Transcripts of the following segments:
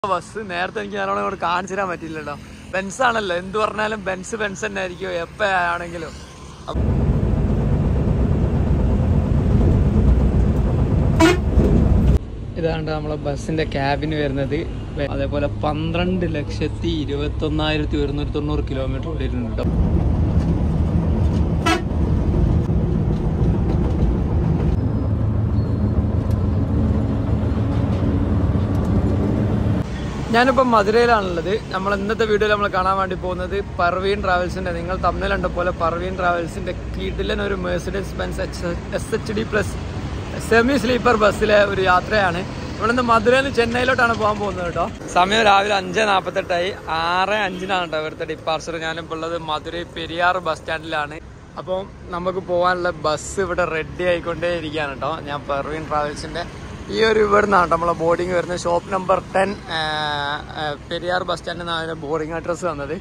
Bus നേരത്തെ എനിക്ക് നല്ലോണം ഇങ്ങോട്ട് കാണിച്ചു തരാൻ പറ്റില്ലല്ലോ ബെൻസ് ആണല്ലോ എന്ത് പറഞ്ഞാലും ബെൻസ് ബെൻസ് തന്നെ ആയിരിക്കും എപ്പോഴാണെങ്കിലും ഇതാണ്ട് നമ്മളെ ബസ്സിന്റെ ക്യാബിന് വരുന്നത് അതേപോലെ പന്ത്രണ്ട് ലക്ഷത്തി ഇരുപത്തി ഒന്നായിരത്തി ഒരുന്നൂറ്റി തൊണ്ണൂറ് കിലോമീറ്റർ ഓടിയിട്ടുണ്ട് കേട്ടോ ഞാനിപ്പോൾ മധുരയിലാണുള്ളത് നമ്മൾ ഇന്നത്തെ വീഡിയോയിൽ നമ്മൾ കാണാൻ വേണ്ടി പോകുന്നത് പർവീൻ ട്രാവൽസിന്റെ നിങ്ങൾ തമ്മിലുണ്ട പോലെ പർവീൻ ട്രാവൽസിന്റെ കീട്ടിലൻ ഒരു Mercedes Benz S H D plus semi sleeper ബസ്സിലെ ഒരു യാത്രയാണ് ഇവിടുന്ന് മധുരയിൽ നിന്ന് ചെന്നൈയിലോട്ടാണ് പോകാൻ പോകുന്നത് കേട്ടോ സമയം രാവിലെ അഞ്ച് നാൽപ്പത്തെട്ടായി ആറ് അഞ്ചിനാണ് കേട്ടോ ഇവിടുത്തെ ഡിപ്പാർച്ചർ ഞാനിപ്പോൾ ഉള്ളത് മധുരൈ പെരിയാർ ബസ് സ്റ്റാൻഡിലാണ് അപ്പോൾ നമുക്ക് പോകാനുള്ള ബസ് ഇവിടെ റെഡി ആയിക്കൊണ്ടേ ഇരിക്കുകയാണ് കേട്ടോ ഞാൻ പെർവീൻ ട്രാവൽസിന്റെ ഈ ഒരു ഇവിടുന്നാണ് നമ്മളെ ബോർഡിങ് വരുന്നത് shop number ten Periyar bus സ്റ്റാൻഡിൽ നിന്നാണ് ബോർഡിങ് അഡ്രസ്സ് വന്നത്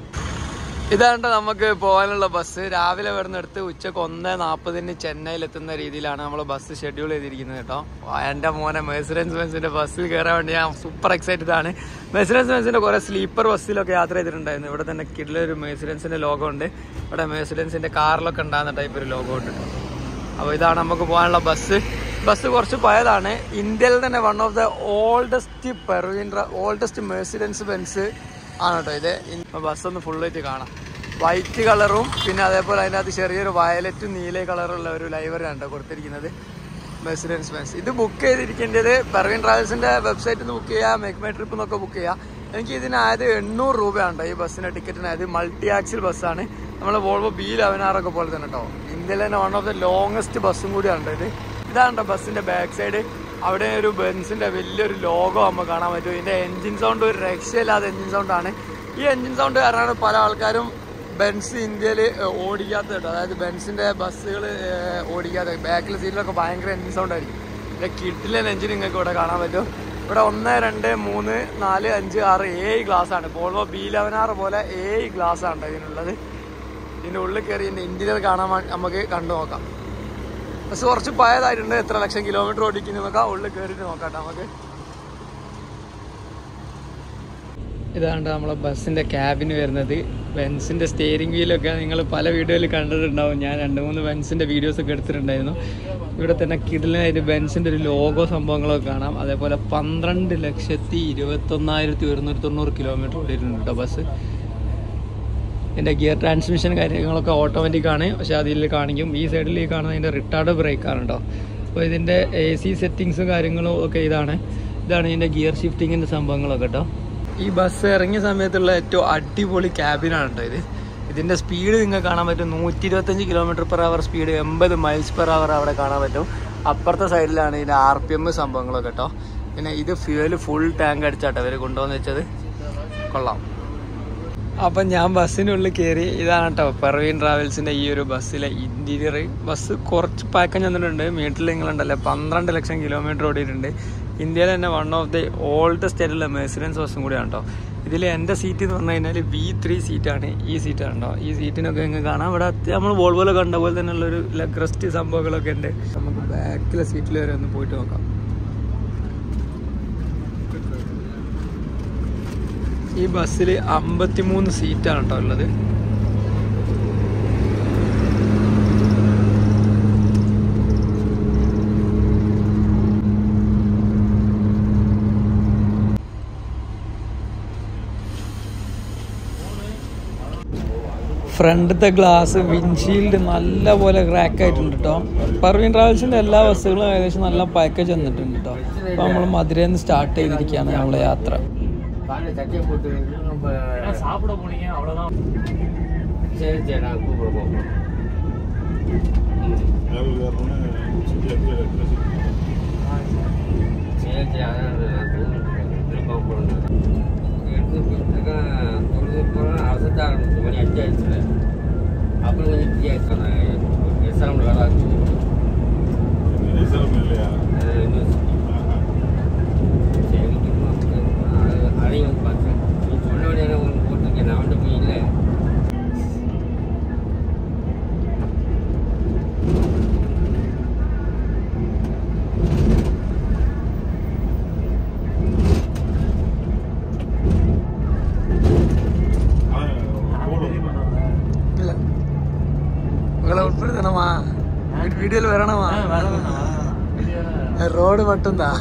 ഇതാണ് നമുക്ക് പോകാനുള്ള ബസ് രാവിലെ വരുന്നിടത്ത് ഉച്ചക്ക് ഒന്ന് നാൽപ്പതിന് ചെന്നൈയിൽ എത്തുന്ന രീതിയിലാണ് നമ്മൾ ബസ് ഷെഡ്യൂൾ ചെയ്തിരിക്കുന്നത് കേട്ടോ എൻ്റെ മോനെ മെഴ്സിഡൻസ് ബെൻസിന്റെ ബസ്സിൽ കയറാൻ വേണ്ടി ഞാൻ സൂപ്പർ എക്സൈറ്റഡ് ആണ് മെഴ്സിഡൻസ് ബെൻസിന്റെ കുറെ സ്ലീപ്പർ ബസ്സിലൊക്കെ യാത്ര ചെയ്തിട്ടുണ്ടായിരുന്നു ഇവിടെ തന്നെ കിഡിലൊരു മെഴ്സിഡൻസിന്റെ ലോഗോ ഉണ്ട് ഇവിടെ മെഴ്സിഡൻസിന്റെ കാറിലൊക്കെ ഉണ്ടാകുന്ന ടൈപ്പ് ഒരു ലോഗോ ഉണ്ട് കേട്ടോ അപ്പോൾ ഇതാണ് നമുക്ക് പോകാനുള്ള ബസ് ബസ് കുറച്ച് പഴയതാണ് ഇന്ത്യയിൽ തന്നെ one of the oldest Parveen oldest Mercedes Benz ആണ് കേട്ടോ ഇത് ബസ് ഒന്ന് ഫുള്ളായിട്ട് കാണാം വൈറ്റ് കളറും പിന്നെ അതേപോലെ അതിനകത്ത് ചെറിയൊരു വയലറ്റും നീല കളറുള്ള ഒരു ലൈവറാണ് കേട്ടോ കൊടുത്തിരിക്കുന്നത് മെഴ്സിഡൻസ് ബെൻസ് ഇത് ബുക്ക് ചെയ്തിരിക്കേണ്ടത് പെർവിൻ ട്രാവൽസിന്റെ വെബ്സൈറ്റിൽ നിന്ന് ബുക്ക് ചെയ്യുക മേക്ക് മൈ ട്രിപ്പ് എന്നൊക്കെ ബുക്ക് ചെയ്യുക എനിക്ക് ഇതിനായത് എണ്ണൂറ് രൂപയാണ് കേട്ടോ ഈ ബസ്സിന്റെ ടിക്കറ്റിനായത് മൾട്ടി ആക്സിൽ ബസ്സാണ് നമ്മൾ വോൾവോ ബി ലെവനാറൊക്കെ പോലെ തന്നെ കേട്ടോ ഇന്ത്യയിലെ തന്നെ വൺ ഓഫ് ദ ലോങ്ങസ്റ്റ് ബസ്സും കൂടിയാണ് കേട്ടോ ഇത് ഇതാണ് കേട്ടോ ബസ്സിന്റെ ബാക്ക് സൈഡ് അവിടെ ഒരു ബെൻസിന്റെ വലിയൊരു ലോഗോ നമുക്ക് കാണാൻ പറ്റും ഇതിന്റെ എഞ്ചിൻ സൗണ്ട് ഒരു രക്ഷയില്ലാത്ത എഞ്ചിൻ സൗണ്ട് ആണ് ഈ എഞ്ചിൻ സൗണ്ട് കാരണമാണ് പല ആൾക്കാരും ബെൻസ് ഇന്ത്യയിൽ ഓടിക്കാത്ത കേട്ടോ അതായത് ബെൻസിന്റെ ബസ്സുകൾ ഓടിക്കാതെ ബാക്കിലെ സീറ്റിലൊക്കെ ഭയങ്കര എഞ്ചിൻ സൗണ്ട് ആയിരിക്കും ഇതിന്റെ കിഡിലെ എഞ്ചിൻ നിങ്ങൾക്ക് ഇവിടെ കാണാൻ പറ്റും ഇവിടെ ഒന്ന് രണ്ട് മൂന്ന് നാല് അഞ്ച് ആറ് ഏഴ് ഗ്ലാസ് ആണ് വോൾവോ ബി ലെവൻ ആറ് പോലെ ഏഴ് ഗ്ലാസ് ആണ് ഇതിനുള്ളത് ഇതിന്റെ ഉള്ളിൽ കയറി ഇതിന്റെ ഇന്റീരിയർ കാണാൻ വേണ്ടി നമുക്ക് കണ്ടു നോക്കാം ബസ് കുറച്ച് പഴയതായിട്ടുണ്ട് എത്ര ലക്ഷം കിലോമീറ്റർ ഓടിക്കുന്നു നോക്കാം ഉള്ളിൽ കയറിയിട്ട് നോക്കാം ട്ടോ നമുക്ക് ഇതാണ് നമ്മളെ ബസ്സിന്റെ ക്യാബിന് വരുന്നത് ബെൻസിന്റെ സ്റ്റിയറിംഗ് വീലൊക്കെ നിങ്ങൾ പല വീഡിയോയിൽ കണ്ടിട്ടുണ്ടാവും ഞാൻ രണ്ട് മൂന്ന് ബെൻസിന്റെ വീഡിയോസ് ഒക്കെ എടുത്തിട്ടുണ്ടായിരുന്നു ഇവിടെ തന്നെ കിടലായിട്ട് ബെൻസിന്റെ ഒരു ലോഗോ സംഭവങ്ങളൊക്കെ കാണാം അതേപോലെ പന്ത്രണ്ട് ലക്ഷത്തി ഇരുപത്തൊന്നായിരത്തി ഒരുന്നൂറ്റി തൊണ്ണൂറ് കിലോമീറ്റർ ഓടിയിട്ടുണ്ട് കേട്ടോ ബസ് ഇതിൻ്റെ ഗിയർ ട്രാൻസ്മിഷൻ കാര്യങ്ങളൊക്കെ ഓട്ടോമാറ്റിക് ആണ് പക്ഷേ അതിൽ കാണിക്കും ഈ സൈഡിൽ ഈ കാണുന്ന ഇതിൻ്റെ റിട്ടാർഡ് ബ്രേക്ക് ആണ് കേട്ടോ അപ്പോൾ ഇതിൻ്റെ എ സി സെറ്റിങ്സും കാര്യങ്ങളും ഒക്കെ ഇതാണ് ഇതാണ് ഇതിൻ്റെ ഗിയർ ഷിഫ്റ്റിങ്ങിൻ്റെ സംഭവങ്ങളൊക്കെ കേട്ടോ ഈ ബസ് ഇറങ്ങിയ സമയത്തുള്ള ഏറ്റവും അടിപൊളി ക്യാബിനാണ് കേട്ടോ ഇത് ഇതിൻ്റെ സ്പീഡ് നിങ്ങൾക്ക് കാണാൻ പറ്റും നൂറ്റി ഇരുപത്തഞ്ച് കിലോമീറ്റർ പെർ അവർ സ്പീഡ് എൺപത് മൈൽസ് പെർ അവർ അവിടെ കാണാൻ പറ്റും അപ്പുറത്തെ സൈഡിലാണ് ഇതിൻ്റെ ആർ പി എം സംഭവങ്ങളൊക്കെ കേട്ടോ പിന്നെ ഇത് ഫ്യൂവൽ ഫുൾ ടാങ്ക് അടിച്ചാട്ടോ ഇവർ കൊണ്ടുവന്ന് വെച്ചത് കൊള്ളാം അപ്പൊ ഞാൻ ബസ്സിനുള്ളിൽ കയറി ഇതാണ് കേട്ടോ പെർവീൻ ട്രാവൽസിന്റെ ഈ ഒരു ബസ്സിലെ ഇന്റീരിയർ ബസ് കുറച്ച് പാക്കം ചെന്നിട്ടുണ്ട് മീറ്ററിൽ നിങ്ങളുണ്ടല്ലേ പന്ത്രണ്ട് ലക്ഷം കിലോമീറ്റർ ഓടിയിട്ടുണ്ട് ഇന്ത്യയിൽ തന്നെ വൺ ഓഫ് ദി ഓൾഡസ്റ്റ് ആയിട്ടുള്ള മെഴ്സിഡൻസ് ബസ്സും കൂടിയാണ് കേട്ടോ ഇതിൽ എൻ്റെ സീറ്റ് എന്ന് പറഞ്ഞു കഴിഞ്ഞാൽ വി ത്രീ സീറ്റാണ് ഈ സീറ്റാണ് കേട്ടോ ഈ സീറ്റിനൊക്കെ നിങ്ങൾക്ക് കാണാം ഇവിടെ അത്യ- നമ്മൾ വോൾവോയിൽ കണ്ട പോലെ തന്നെയുള്ള ഒരു ലെഗ്രസ്റ്റ് സംഭവങ്ങളൊക്കെ ഉണ്ട് നമുക്ക് ബാക്കിലെ സീറ്റിൽ വരെ ഒന്ന് പോയിട്ട് നോക്കാം ഈ ബസ്സിൽ അമ്പത്തിമൂന്ന് സീറ്റാണ് കേട്ടോ ഉള്ളത് ഫ്രണ്ടത്തെ ഗ്ലാസ് വിൻഷീൽഡ് നല്ല പോലെ ക്രാക്ക് ആയിട്ടുണ്ട് കേട്ടോ പർവീൻ ട്രാവൽസിൻ്റെ എല്ലാ ബസ്സുകളും ഏകദേശം നല്ല പാക്കേജ് വന്നിട്ടുണ്ട് കേട്ടോ അപ്പോൾ നമ്മൾ മധുരയിൽ നിന്ന് സ്റ്റാർട്ട് ചെയ്തിരിക്കുകയാണ് നമ്മളെ യാത്ര காலையில் சட்டையை போட்டு நம்ம சாப்பிட போனீங்க அவ்வளவுதான் சரி சரி நான் கூப்பிட போகிறோம் சரி சரி அதான் நான் திரும்ப போகணும் எடுத்து போயிட்டுருக்கேன் தொழுது போகிறேன் அவசரத்தை ஆரம்பிச்சு மணி அஞ்சு ஆயிடுச்சு அப்புறம் கொஞ்சம் ஃப்ரீயாக இருக்கேன் எஸ்ஆர்எம்ல வேலை ஆச்சு யூனிவர்சிட்டி சரி அதையும் வந்து பார்த்தேன் நீ சொன்ன உடனே உங்களுக்கு போட்டிருக்கேன் நான் வந்து போய் இல்லை வீடியோல வரணுமா ரோடு மட்டும்தான்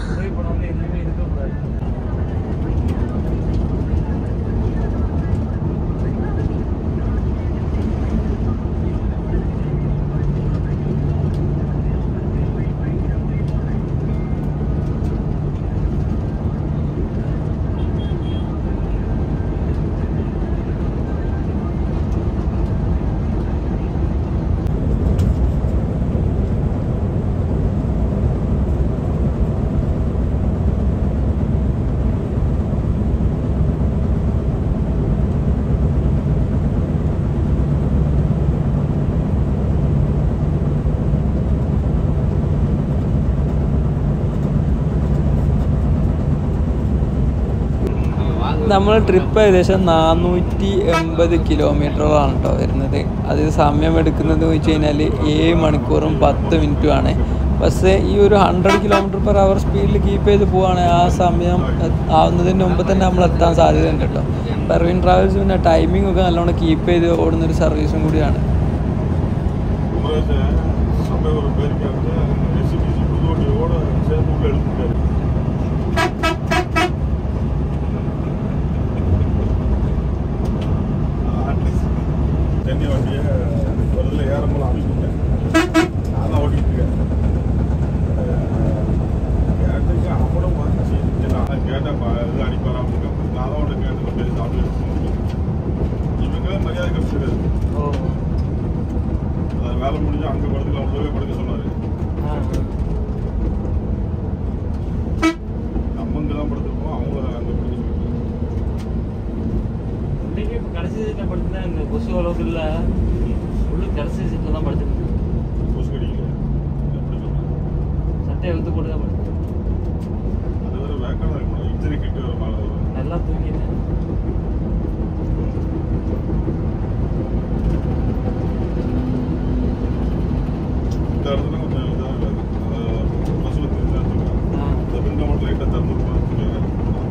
നമ്മൾ ട്രിപ്പ് ഏകദേശം നാനൂറ്റി എൺപത് കിലോമീറ്ററുകളാണ് കേട്ടോ വരുന്നത് അത് സമയം എടുക്കുന്നത് വെച്ച് കഴിഞ്ഞാൽ ഏഴ് മണിക്കൂറും പത്ത് മിനിറ്റുമാണ് പക്ഷേ ഈ ഒരു ഹൺഡ്രഡ് കിലോമീറ്റർ പെർ അവർ സ്പീഡിൽ കീപ്പ് ചെയ്ത് പോവുകയാണെങ്കിൽ ആ സമയം ആവുന്നതിന് മുമ്പ് തന്നെ നമ്മൾ എത്താൻ സാധ്യതയുണ്ട് കേട്ടോ പെർവിൻ ട്രാവൽസ് പിന്നെ ടൈമിംഗ് ഒക്കെ നല്ലോണം കീപ്പ് ചെയ്ത് ഓടുന്ന ഒരു സർവീസും കൂടിയാണ് സമയം ஒரு பேருக்கு எஸ்சிபிசி புதுவண்டியோட சேர்ந்து உள்ள எடுத்துட்டாரு தென்னை வண்டியை வருதில் ஏறமெல்லாம் அமைக்கிட்டேன் நான் தான் ஓட்டிட்டு இருக்கேன் கேட்டுக்கு அவனும் வந்துச்சு நான் கேட்டேன் இது அடிப்பாரா அப்படின்னு நான் தான் அவன்கிட்ட கேட்டு பெரிய சாப்பிட்டு இவங்களே மரியாதை கமிச்சிருக்காரு அது வேலை முடிஞ்சு அங்கே படுத்துக்கலாம் உள்ளவே படுக்க சொன்னாரு நம்ம இங்கே தான் படுத்துருப்போம் அவங்க அங்கே படுக்க சொல்லிட்டு இன்னைக்கு கடைசி சீட்டில் படுத்துனா இந்த கொசு அளவுக்கு இல்லை உள்ள கடைசி சீட்டில் தான் படுத்துருக்கு கொசு கடிக்கல எப்படி சொல்றேன் சட்டையை எடுத்து போட்டு தான் படுத்து அது வேற வேக்காக இருக்கணும் இன்ஜினி கிட்ட வர மேலே வரும் நல்லா தூங்கிட்டேன் இந்த இடத்துல கொஞ்சம் இதாக இருக்காது கொசு தெரிஞ்சா சொல்லுவாங்க ஆ. இந்த விண்டோ மட்டும் லைட்டாக திறந்து விட்டுருவாங்க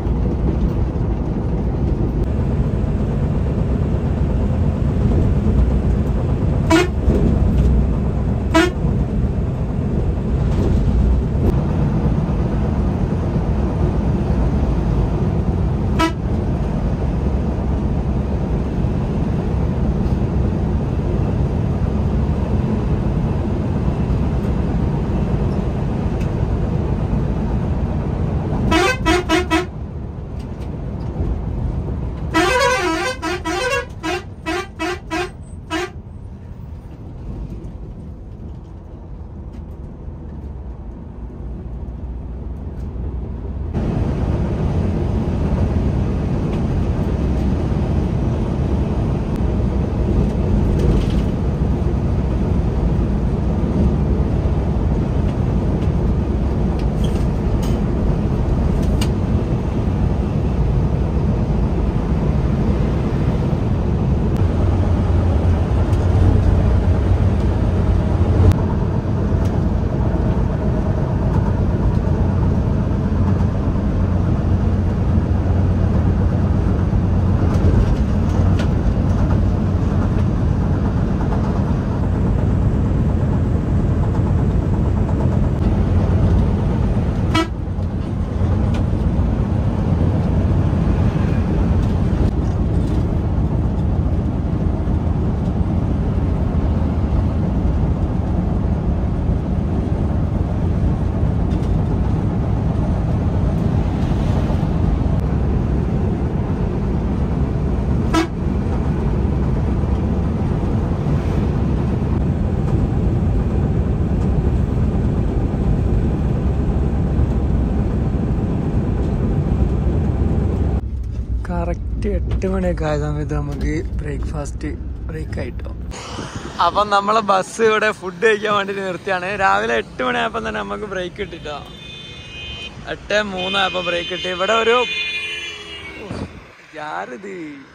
കറക്റ്റ് എട്ട് മണിയൊക്കെ ആയ സമയത്ത് നമുക്ക് ബ്രേക്ക്ഫാസ്റ്റ് ബ്രേക്ക് ആയിട്ടോ അപ്പം നമ്മളെ ബസ് ഇവിടെ ഫുഡ് കഴിക്കാൻ വേണ്ടി നിർത്തിയാണ് രാവിലെ എട്ട് മണിയായപ്പോൾ തന്നെ നമുക്ക് ബ്രേക്ക് കിട്ടിട്ടോ എട്ട് മൂന്നായപ്പോൾ ബ്രേക്ക് കിട്ടി ഇവിടെ ഒരു ഉഫ്, യാരിത്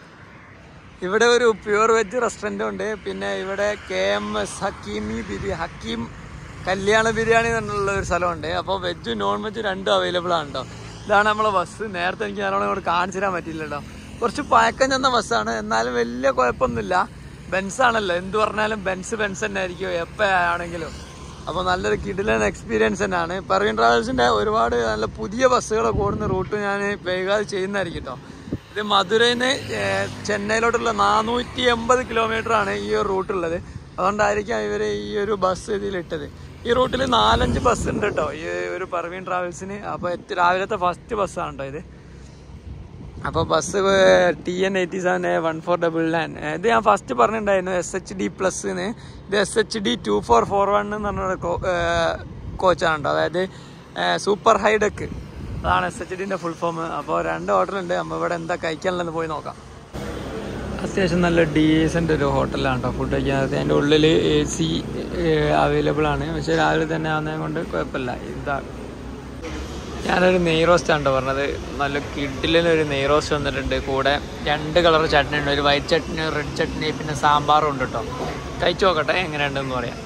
ഇവിടെ ഒരു പ്യുവർ വെജ് റെസ്റ്റോറൻറ്റും ഉണ്ട് പിന്നെ ഇവിടെ K M S Hakeemi biryani Hakeem Kalyana biryani എന്നുള്ള ഒരു സ്ഥലമുണ്ട് അപ്പോൾ വെജ് നോൺ വെജ് രണ്ടും അവൈലബിൾ ആണ് കേട്ടോ ഇതാണ് നമ്മളെ ബസ് നേരത്തെ എനിക്ക് നല്ലോണം ഇവിടെ കാണിച്ചു തരാൻ പറ്റില്ല കേട്ടോ കുറച്ച് പഴക്കം ചെന്ന ബസ്സാണ് എന്നാലും വലിയ കുഴപ്പമൊന്നുമില്ല ബെൻസ് ആണല്ലോ എന്ത് പറഞ്ഞാലും ബെൻസ് ബെൻസ് തന്നെ ആയിരിക്കും എപ്പോൾ ആണെങ്കിലും അപ്പോൾ നല്ലൊരു കിടിലൻ എക്സ്പീരിയൻസ് തന്നെയാണ് പർവീൻ ട്രാവൽസിൻ്റെ ഒരുപാട് നല്ല പുതിയ ബസ്സുകളൊക്കെ ഓടുന്ന റൂട്ട് ഞാൻ വൈകാതെ ചെയ്യുന്നതായിരിക്കും കേട്ടോ ഇത് മധുരയിൽ നിന്ന് ചെന്നൈയിലോട്ടുള്ള നാനൂറ്റി എൺപത് കിലോമീറ്റർ ആണ് ഈ ഒരു റൂട്ടുള്ളത് അതുകൊണ്ടായിരിക്കാം ഇവർ ഈ ഒരു ബസ് ഇതിലിട്ടത് ഈ റൂട്ടിൽ നാലഞ്ച് ബസ് ഉണ്ട് കേട്ടോ ഈ ഒരു പർവീൻ ട്രാവൽസിന് അപ്പോൾ രാവിലത്തെ ഫസ്റ്റ് ബസ്സാണ് കേട്ടോ ഇത് അപ്പോൾ bus T N eighty seven one four double nine ഇത് ഞാൻ ഫസ്റ്റ് പറഞ്ഞിട്ടുണ്ടായിരുന്നു എസ് എച്ച് ഡി പ്ലസ് ഇത് S H D two four four one എന്ന് പറഞ്ഞ കോച്ചാണ് കേട്ടോ അതായത് സൂപ്പർ ഹൈഡെക്ക് അതാണ് എസ് എച്ച് ഡിൻ്റെ ഫുൾ ഫോം അപ്പോൾ രണ്ട് ഹോട്ടൽ ഉണ്ട് നമ്മൾ ഇവിടെ എന്താ കഴിക്കാനുള്ളതെന്ന് പോയി നോക്കാം അത്യാവശ്യം നല്ല ഡീസൻ്റ് ഒരു ഹോട്ടലാണ് കേട്ടോ ഫുഡ് കഴിക്കാനകത്ത് അതിൻ്റെ ഉള്ളിൽ എ സി അവൈലബിൾ ആണ് പക്ഷേ രാവിലെ തന്നെ ആവുന്നത് കൊണ്ട് കുഴപ്പമില്ല ഇതാണ് ഞാനൊരു നെയ് റോസ്റ്റ് ആണ് പറഞ്ഞത് നല്ല കിഡിലൊരു നെയ് റോസ്റ്റ് വന്നിട്ടുണ്ട് കൂടെ രണ്ട് കളർ ചട്നി ഉണ്ട് ഒരു വൈറ്റ് ചട്നി റെഡ് ചട്നി പിന്നെ സാമ്പാറും ഉണ്ട് കേട്ടോ കഴിച്ചു നോക്കട്ടെ എങ്ങനെയുണ്ടെന്ന് പറയാം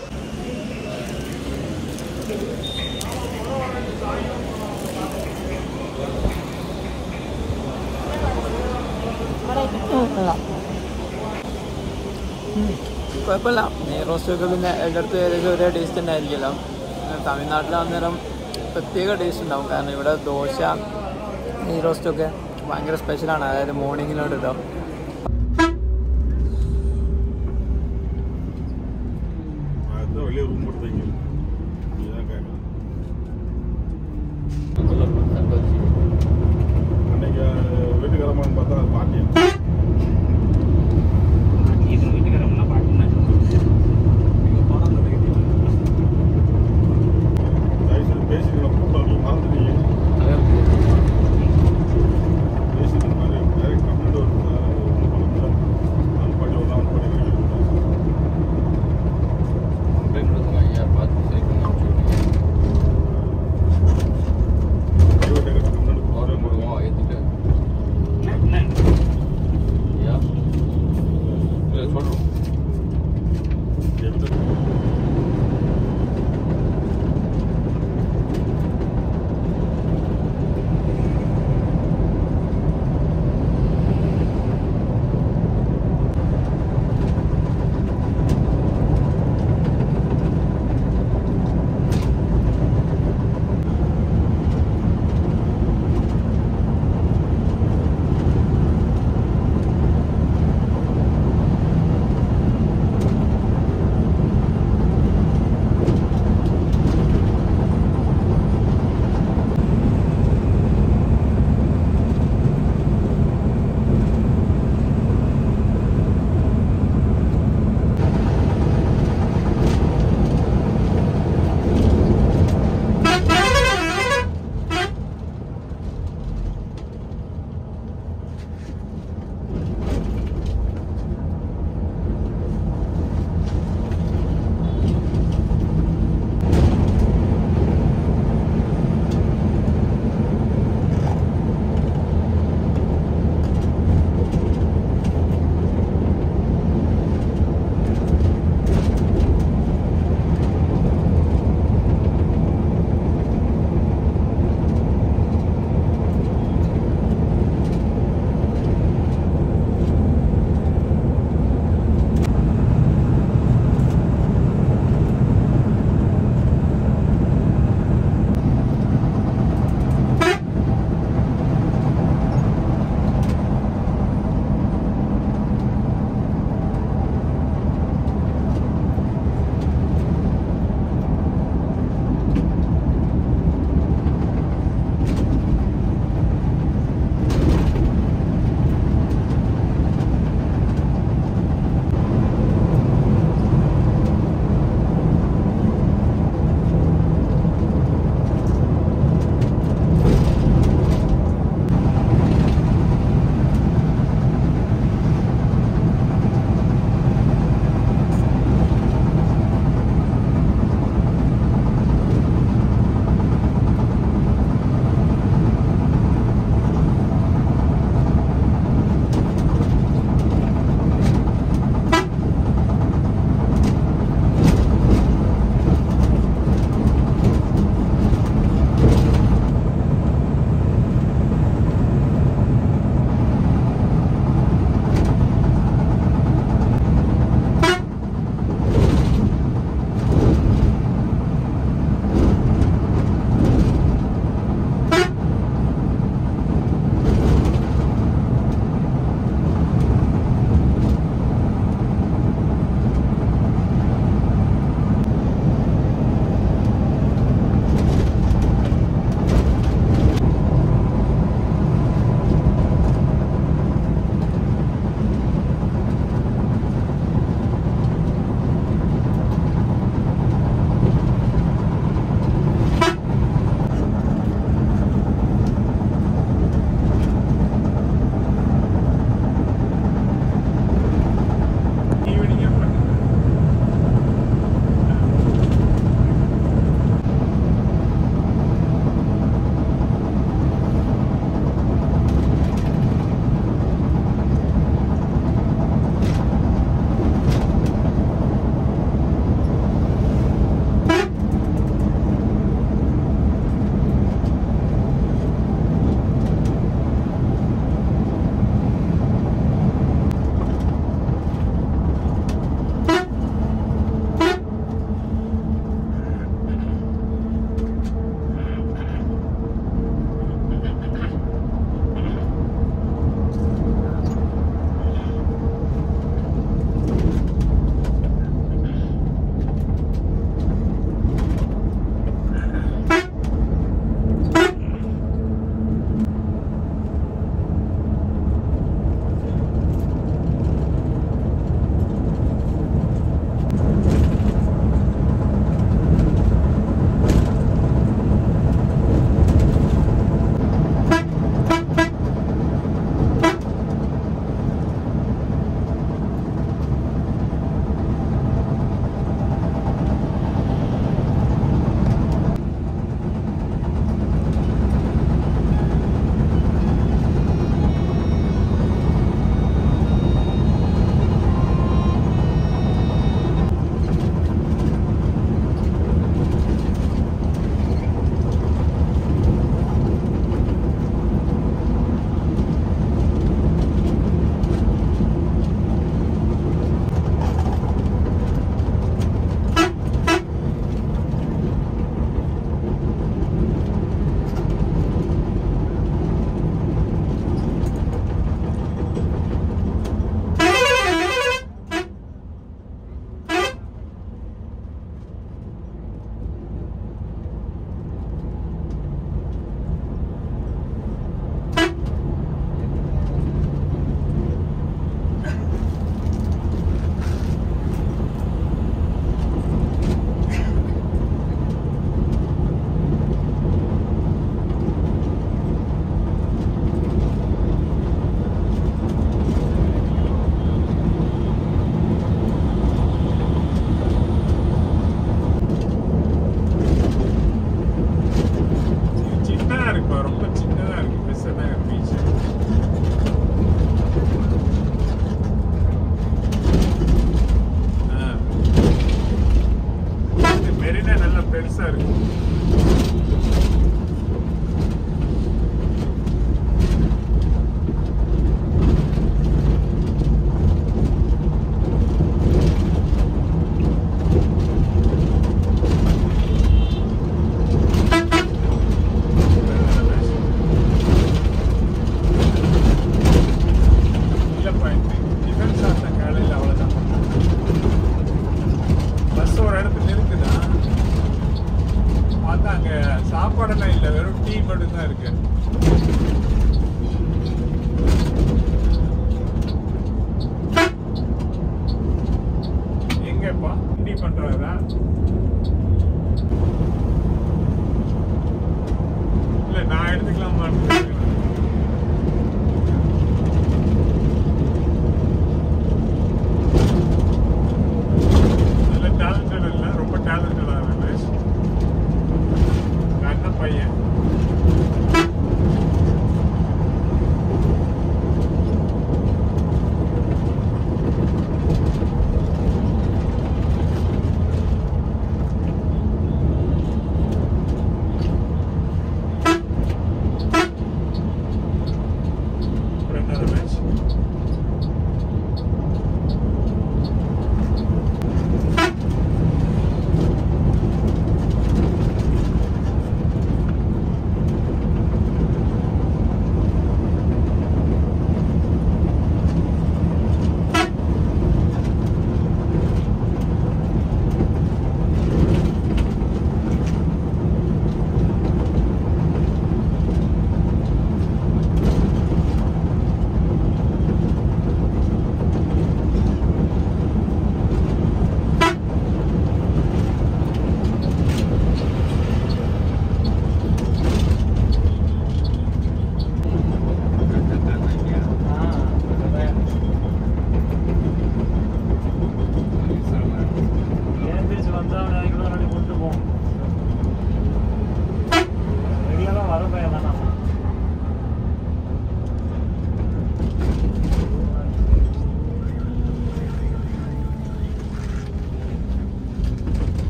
കുഴപ്പമില്ല നെയ് റോസ്റ്റ് ഒക്കെ പിന്നെ എല്ലായിടത്തും ഏകദേശം ഒരേ ടേസ്റ്റ് തന്നെ ആയിരിക്കുമല്ലോ തമിഴ്നാട്ടിൽ അന്നേരം പ്രത്യേക ടേസ്റ്റ് ഉണ്ടാവും കാരണം ഇവിടെ ദോശ നെയ് റോസ്റ്റൊക്കെ ഭയങ്കര സ്പെഷ്യലാണ് അതായത് മോർണിംഗിലോട്ട് കേട്ടോ அதுதான் வெளியே ரூம் போட்டு தங்கி இதுதான் கேட்கலாம் அன்னைக்கு வீட்டுக்காரமான்னு பார்த்தா அது பாட்டியா இது வீட்டுக்காரம்னா பாட்டுன்னா நீங்கள் பணம் நினைக்கிறீங்க தயவுசெய்து பேசிக்கலாம் கூட்டம் நீங்கள் மறந்துட்டீங்க பேசிட்டு மாதிரி டைரக்ட் கம்ப்ளைண்ட் வருது ஒன்றும் பண்ண முடியல அந்த பண்ணி ஒரு நாள் பண்ணி வைக்கிறது பிரைவேட் கம்ப்ளைண்ட் கொடுத்துட்டு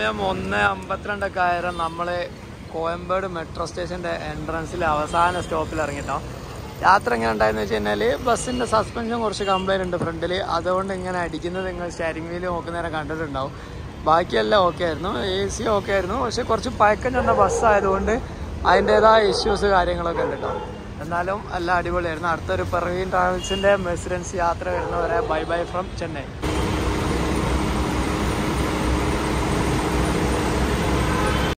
സമയം ഒന്ന് അമ്പത്തിരണ്ടൊക്കെ ആയിരം നമ്മൾ കോയമ്പേട് മെട്രോ സ്റ്റേഷൻ്റെ എൻട്രൻസിൽ അവസാന സ്റ്റോപ്പിൽ ഇറങ്ങിട്ടോ യാത്ര എങ്ങനെ ഉണ്ടായെന്ന് വെച്ച് കഴിഞ്ഞാൽ ബസ്സിൻ്റെ സസ്പെൻഷൻ കുറച്ച് കംപ്ലൈൻറ്റ് ഉണ്ട് ഫ്രണ്ടിൽ അതുകൊണ്ട് ഇങ്ങനെ അടിക്കുന്നത് നിങ്ങൾ സ്റ്റാരിങ് വീല് നോക്കുന്നേരം കണ്ടിട്ടുണ്ടാവും ബാക്കിയെല്ലാം ഓക്കെ ആയിരുന്നു എ സി ഓക്കെ ആയിരുന്നു പക്ഷെ കുറച്ച് പഴക്കം ചെന്ന ബസ്സായതുകൊണ്ട് അതിൻ്റെതായ ഇഷ്യൂസ് കാര്യങ്ങളൊക്കെ ഉണ്ട് കേട്ടോ എന്നാലും എല്ലാം അടിപൊളിയായിരുന്നു അടുത്തൊരു പെർവീൻ ട്രാവൽസിൻ്റെ മെസിഡൻസ് യാത്ര വരുന്നവരെ ബൈ ബൈ ഫ്രം ചെന്നൈ